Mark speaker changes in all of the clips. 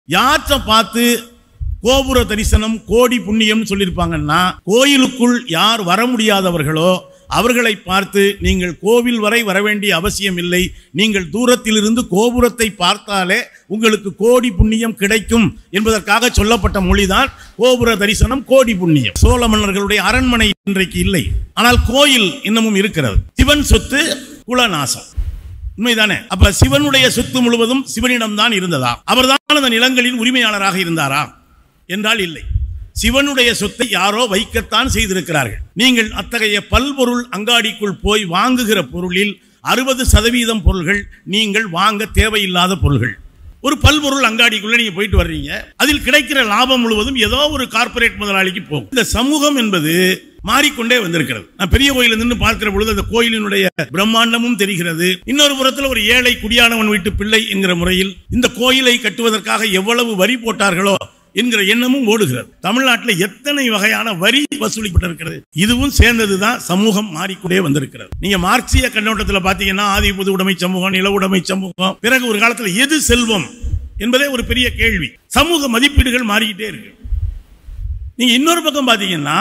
Speaker 1: யாற்ற பார்த்து கோபுர தரிசனம் கோடி புண்ணியம் சொல்லியிருப்பாங்கன்னா கோயிலுக்குள் யார் வர முடியாதவர்களோ அவர்களை பார்த்து நீங்கள் கோவில் வரை வர வேண்டிய அவசியம் இல்லை நீங்கள் தூரத்திலிருந்து கோபுரத்தை பார்த்தாலே உங்களுக்கு கோடி புண்ணியம் கிடைக்கும் என்பதற்காக சொல்லப்பட்ட மொழிதான் கோபுர தரிசனம் கோடி புண்ணியம் சோழ மன்னர்களுடைய அரண்மனை இன்றைக்கு இல்லை ஆனால் கோயில் இன்னமும் இருக்கிறது சிவன் சொத்து குலநாசம் உண்மைதானே அப்ப சிவனுடைய சொத்து முழுவதும் சிவனிடம் தான் இருந்ததா அவர்தான் அந்த நிலங்களின் உரிமையாளராக இருந்தாரா என்றால் இல்லை சிவனுடைய சொத்தை யாரோ வைக்கத்தான் செய்திருக்கிறார்கள் நீங்கள் அத்தகைய பல்பொருள் அங்காடிக்குள் போய் வாங்குகிற பொருளில் அறுபது சதவீதம் பொருள்கள் நீங்கள் வாங்க தேவையில்லாத பொருள்கள் ஒரு பல்பொருள் அங்காடிக்குள்ள நீங்க போயிட்டு வர்றீங்க அதில் கிடைக்கிற லாபம் முழுவதும் ஏதோ ஒரு கார்ப்பரேட் முதலாளிக்கு போகும் இந்த சமூகம் என்பது மாறிக்கொண்டே வந்திருக்கிறது நான் பெரிய கோயில நின்று பார்க்கிற பொழுது அந்த கோயிலினுடைய பிரம்மாண்டமும் தெரிகிறது இன்னொரு புறத்தில் ஒரு ஏழை குடியானவன் வீட்டு பிள்ளை என்கிற முறையில் இந்த கோயிலை கட்டுவதற்காக எவ்வளவு வரி போட்டார்களோ என்கிற எண்ணமும் ஓடுகிறது தமிழ்நாட்டில் எத்தனை வகையான வரி வசூலிக்கப்பட்டிருக்கிறது இதுவும் சேர்ந்ததுதான் சமூகம் மாறிக்கொண்டே வந்திருக்கிறது நீங்க மார்க்சிய கண்ணோட்டத்தில் பாத்தீங்கன்னா ஆதி பொது உடைமை சமூகம் நில உடைமை சமூகம் பிறகு ஒரு காலத்தில் எது செல்வம் என்பதே ஒரு பெரிய கேள்வி சமூக மதிப்பீடுகள் மாறிக்கிட்டே இருக்கு நீங்க இன்னொரு பக்கம் பாத்தீங்கன்னா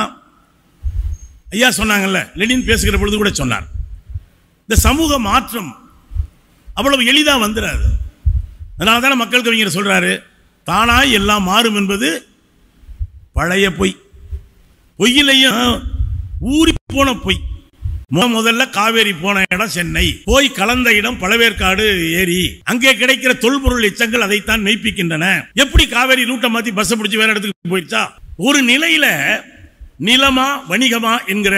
Speaker 1: ஐயா சொன்னாங்கல்ல லெனின் பேசுகிற பொழுது கூட சொன்னார் இந்த சமூக மாற்றம் அவ்வளவு எளிதா வந்துடாது அதனால தானே மக்கள் கவிஞர் சொல்றாரு தானாய் எல்லாம் மாறும் என்பது பழைய பொய் பொய்யிலையும் ஊறி போன பொய் முத முதல்ல காவேரி போன இடம் சென்னை போய் கலந்த இடம் பழவேற்காடு ஏரி அங்கே கிடைக்கிற தொல்பொருள் எச்சங்கள் அதைத்தான் மெய்ப்பிக்கின்றன எப்படி காவேரி ரூட்டை மாத்தி பஸ் பிடிச்சி வேற இடத்துக்கு போயிடுச்சா ஒரு நிலையில நிலமா வணிகமா என்கிற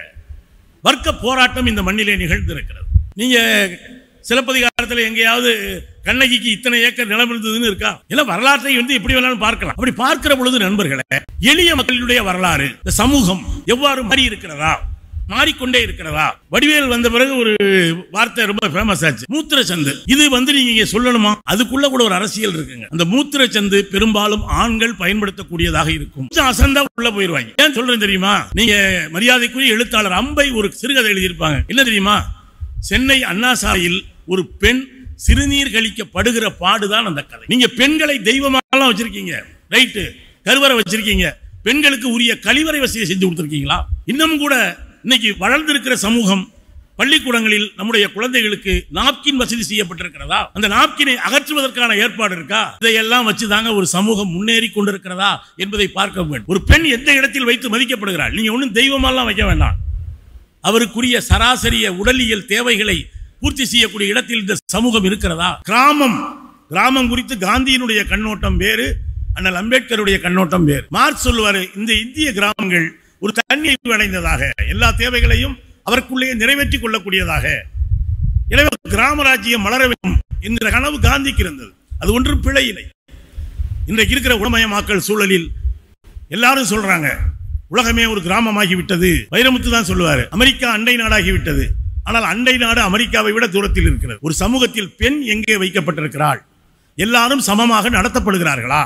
Speaker 1: வர்க்க போராட்டம் இந்த மண்ணிலே நிகழ்ந்திருக்கிறது நீங்க சிலப்பதிகாரத்தில் எங்கேயாவது கண்ணகிக்கு இத்தனை ஏக்கர் நிலம் இருந்ததுன்னு இருக்கா இல்ல வரலாற்றை வந்து எப்படி வேணாலும் பார்க்கலாம் அப்படி பார்க்கிற பொழுது நண்பர்களே எளிய மக்களுடைய வரலாறு இந்த சமூகம் எவ்வாறு மாறி இருக்கிறதா மாறிக்கொண்டே இருக்கிறதா வடிவேல் வந்த பிறகு ஒரு வார்த்தை ரொம்ப ஃபேமஸ் ஆச்சு மூத்திர சந்து இது வந்து நீங்க இங்க சொல்லணுமா அதுக்குள்ள கூட ஒரு அரசியல் இருக்குங்க அந்த மூத்திர சந்து பெரும்பாலும் ஆண்கள் பயன்படுத்தக்கூடியதாக இருக்கும் கொஞ்சம் அசந்தா உள்ள போயிருவாங்க ஏன் சொல்றேன் தெரியுமா நீங்க மரியாதைக்குரிய எழுத்தாளர் அம்பை ஒரு சிறுகதை எழுதியிருப்பாங்க என்ன தெரியுமா சென்னை அண்ணா சாலையில் ஒரு பெண் சிறுநீர் கழிக்கப்படுகிற பாடுதான் அந்த கதை நீங்க பெண்களை தெய்வமாலாம் வச்சிருக்கீங்க ரைட்டு கருவறை வச்சிருக்கீங்க பெண்களுக்கு உரிய கழிவறை வசதியை செஞ்சு கொடுத்துருக்கீங்களா இன்னும் கூட இன்னைக்கு வளர்ந்திருக்கிற சமூகம் பள்ளிக்கூடங்களில் நம்முடைய குழந்தைகளுக்கு நாப்கின் வசதி செய்யப்பட்டிருக்கிறதா அந்த நாப்கினை அகற்றுவதற்கான ஏற்பாடு இருக்கா இதையெல்லாம் வச்சுதாங்க ஒரு சமூகம் முன்னேறி கொண்டிருக்கிறதா என்பதை பார்க்க வேண்டும் ஒரு பெண் எந்த இடத்தில் வைத்து மதிக்கப்படுகிறாள் நீங்க ஒன்றும் தெய்வமெல்லாம் வைக்க வேண்டாம் அவருக்குரிய சராசரிய உடலியல் தேவைகளை பூர்த்தி செய்யக்கூடிய இடத்தில் இந்த சமூகம் இருக்கிறதா கிராமம் கிராமம் குறித்து காந்தியினுடைய கண்ணோட்டம் வேறு அண்ணல் அம்பேத்கருடைய கண்ணோட்டம் வேறு மார்க் சொல்லுவாரு இந்த இந்திய கிராமங்கள் ஒரு தன்னிறைவு அடைந்ததாக எல்லா தேவைகளையும் அவருக்குள்ளே நிறைவேற்றிக் கொள்ளக்கூடியதாக எனவே கிராம ராஜ்யம் மலர வேண்டும் என்கிற கனவு காந்திக்கு இருந்தது அது ஒன்றும் பிழை இல்லை இன்றைக்கு இருக்கிற உடமயமாக்கல் சூழலில் எல்லாரும் சொல்றாங்க உலகமே ஒரு கிராமமாகி விட்டது வைரமுத்து தான் சொல்லுவாரு அமெரிக்கா அண்டை நாடாகி விட்டது ஆனால் அண்டை நாடு அமெரிக்காவை விட தூரத்தில் இருக்கிறது ஒரு சமூகத்தில் பெண் எங்கே வைக்கப்பட்டிருக்கிறாள் எல்லாரும் சமமாக நடத்தப்படுகிறார்களா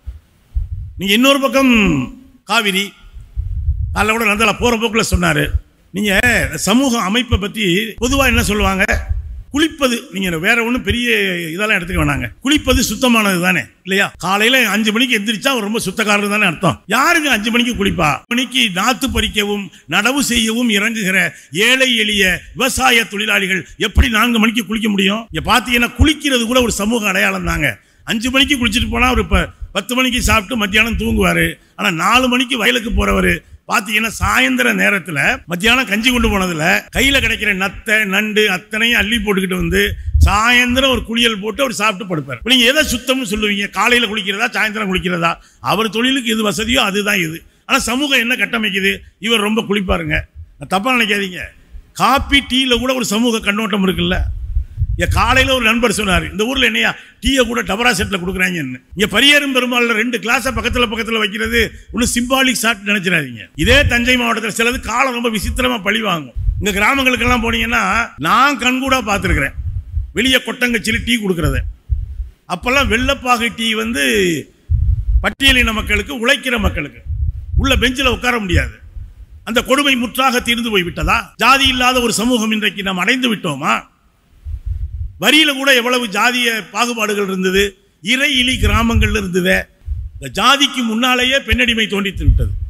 Speaker 1: நீங்க இன்னொரு பக்கம் காவிரி அதில் கூட நந்தலா போற போக்குல சொன்னாரு நீங்க சமூக அமைப்பை பத்தி பொதுவா என்ன சொல்லுவாங்க குளிப்பது நீங்க வேற ஒண்ணும் பெரிய இதெல்லாம் எடுத்துக்க வேணாங்க குளிப்பது சுத்தமானது தானே இல்லையா காலையில அஞ்சு மணிக்கு எந்திரிச்சா அவர் ரொம்ப சுத்தக்காரர் தானே அர்த்தம் யாருங்க அஞ்சு மணிக்கு குளிப்பா மணிக்கு நாத்து பறிக்கவும் நடவு செய்யவும் இறங்குகிற ஏழை எளிய விவசாய தொழிலாளிகள் எப்படி நான்கு மணிக்கு குளிக்க முடியும் இங்க பாத்தீங்கன்னா குளிக்கிறது கூட ஒரு சமூக அடையாளம் தாங்க அஞ்சு மணிக்கு குளிச்சுட்டு போனா அவர் இப்ப பத்து மணிக்கு சாப்பிட்டு மத்தியானம் தூங்குவாரு ஆனா நாலு மணிக்கு வயலுக்கு போறவரு பாத்தீங்கன்னா சாயந்தர நேரத்துல மத்தியானம் கஞ்சி கொண்டு போனதுல கையில கிடைக்கிற நத்தை நண்டு அத்தனையும் அள்ளி போட்டுக்கிட்டு வந்து சாயந்தரம் ஒரு குளியல் போட்டு அவர் சாப்பிட்டு படுப்பார் இப்ப நீங்க எதை சுத்தம்னு சொல்லுவீங்க காலையில குளிக்கிறதா சாயந்தரம் குளிக்கிறதா அவர் தொழிலுக்கு எது வசதியோ அதுதான் இது ஆனா சமூகம் என்ன கட்டமைக்குது இவர் ரொம்ப குளிப்பாருங்க தப்பா நினைக்காதீங்க காப்பி டீல கூட ஒரு சமூக கண்ணோட்டம் இருக்குல்ல என் காலையில ஒரு நண்பர் சொன்னார் இந்த ஊர்ல என்னையா டீயை கூட டபரா செட்ல கொடுக்குறாங்கன்னு இங்க பரியரும் பெருமாள்ல ரெண்டு கிளாஸ பக்கத்துல பக்கத்துல வைக்கிறது ஒன்னும் சிம்பாலிக் ஷாட் நினைச்சிடாதீங்க இதே தஞ்சை மாவட்டத்தில் சிலது காலம் ரொம்ப விசித்திரமா பழி வாங்கும் இங்க கிராமங்களுக்கெல்லாம் போனீங்கன்னா நான் கண்கூடா பார்த்துருக்கிறேன் வெளியே கொட்டங்கச்சியில் டீ கொடுக்கறத அப்பெல்லாம் வெள்ளப்பாகு டீ வந்து பட்டியலின மக்களுக்கு உழைக்கிற மக்களுக்கு உள்ள பெஞ்சில் உட்கார முடியாது அந்த கொடுமை முற்றாக தீர்ந்து போய் விட்டதா ஜாதி இல்லாத ஒரு சமூகம் இன்றைக்கு நாம் அடைந்து விட்டோமா வரியில கூட எவ்வளவு ஜாதிய பாகுபாடுகள் இருந்தது இறை இலி கிராமங்கள்ல இருந்ததே இந்த ஜாதிக்கு முன்னாலேயே பெண்ணடிமை தோன்றி விட்டது